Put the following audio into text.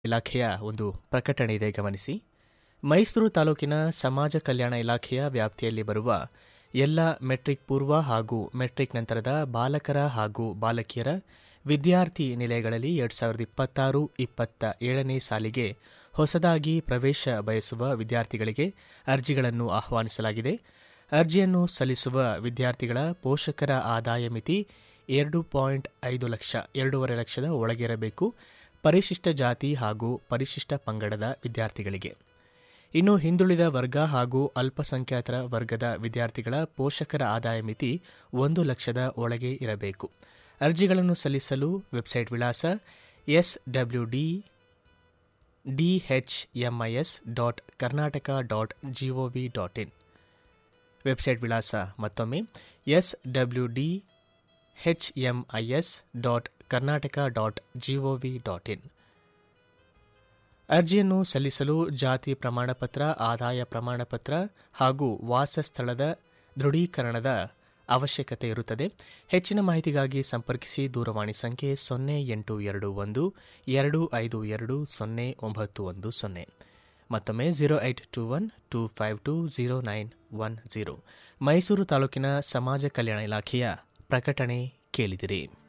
ಇಲಾಖೆಯ ಒಂದು ಪ್ರಕಟಣೆ ಇದೆ ಗಮನಿಸಿ ಮೈಸೂರು ತಾಲೂಕಿನ ಸಮಾಜ ಕಲ್ಯಾಣ ಇಲಾಖೆಯ ವ್ಯಾಪ್ತಿಯಲ್ಲಿ ಬರುವ ಎಲ್ಲ ಮೆಟ್ರಿಕ್ ಪೂರ್ವ ಹಾಗೂ ಮೆಟ್ರಿಕ್ ನಂತರದ ಬಾಲಕರ ಹಾಗೂ ಬಾಲಕಿಯರ ವಿದ್ಯಾರ್ಥಿ ನಿಲಯಗಳಲ್ಲಿ ಎರಡು ಸಾವಿರದ ಇಪ್ಪತ್ತಾರು ಇಪ್ಪತ್ತ ಏಳನೇ ಸಾಲಿಗೆ ಹೊಸದಾಗಿ ಪ್ರವೇಶ ಬಯಸುವ ವಿದ್ಯಾರ್ಥಿಗಳಿಗೆ ಅರ್ಜಿಗಳನ್ನು ಆಹ್ವಾನಿಸಲಾಗಿದೆ ಅರ್ಜಿಯನ್ನು ಸಲ್ಲಿಸುವ ವಿದ್ಯಾರ್ಥಿಗಳ ಪೋಷಕರ ಆದಾಯ ಮಿತಿ ಎರಡು ಪಾಯಿಂಟ್ ಐದು ಲಕ್ಷ ಎರಡೂವರೆ ಲಕ್ಷದ ಒಳಗಿರಬೇಕು ಪರಿಶಿಷ್ಟ ಜಾತಿ ಹಾಗೂ ಪರಿಶಿಷ್ಟ ಪಂಗಡದ ವಿದ್ಯಾರ್ಥಿಗಳಿಗೆ ಇನ್ನು ಹಿಂದುಳಿದ ವರ್ಗ ಹಾಗೂ ಅಲ್ಪಸಂಖ್ಯಾತರ ವರ್ಗದ ವಿದ್ಯಾರ್ಥಿಗಳ ಪೋಷಕರ ಆದಾಯ ಮಿತಿ ಒಂದು ಲಕ್ಷದ ಒಳಗೆ ಇರಬೇಕು ಅರ್ಜಿಗಳನ್ನು ಸಲ್ಲಿಸಲು ವೆಬ್ಸೈಟ್ ವಿಳಾಸ S W D DHMIS dot Karnataka dot GOV dot in website ವಿಳಾಸ ಮತ್ತೊಮ್ಮೆ S W D HMIS dot Karnataka dot GOV dot in ಅರ್ಜಿಯನ್ನು ಸಲ್ಲಿಸಲು ಜಾತಿ ಪ್ರಮಾಣಪತ್ರ ಆದಾಯ ಪ್ರಮಾಣಪತ್ರ ಹಾಗೂ ವಾಸಸ್ಥಳದ ದೃಢೀಕರಣದ ಅವಶ್ಯಕತೆ ಇರುತ್ತದೆ ಹೆಚ್ಚಿನ ಮಾಹಿತಿಗಾಗಿ ಸಂಪರ್ಕಿಸಿ ದೂರವಾಣಿ ಸಂಖ್ಯೆ ಸೊನ್ನೆ ಎಂಟು ಎರಡು ಒಂದು ಎರಡು ಐದು ಎರಡು ಸೊನ್ನೆ ಒಂಬತ್ತು ಒಂದು ಸೊನ್ನೆ ಮತ್ತೊಮ್ಮೆ zero eight two one two five two zero nine one zero Mysuru ತಾಲೂಕಿನ ಸಮಾಜ ಕಲ್ಯಾಣ ಇಲಾಖೆಯ ಪ್ರಕಟಣೆ ಕೇಳಿದಿರಿ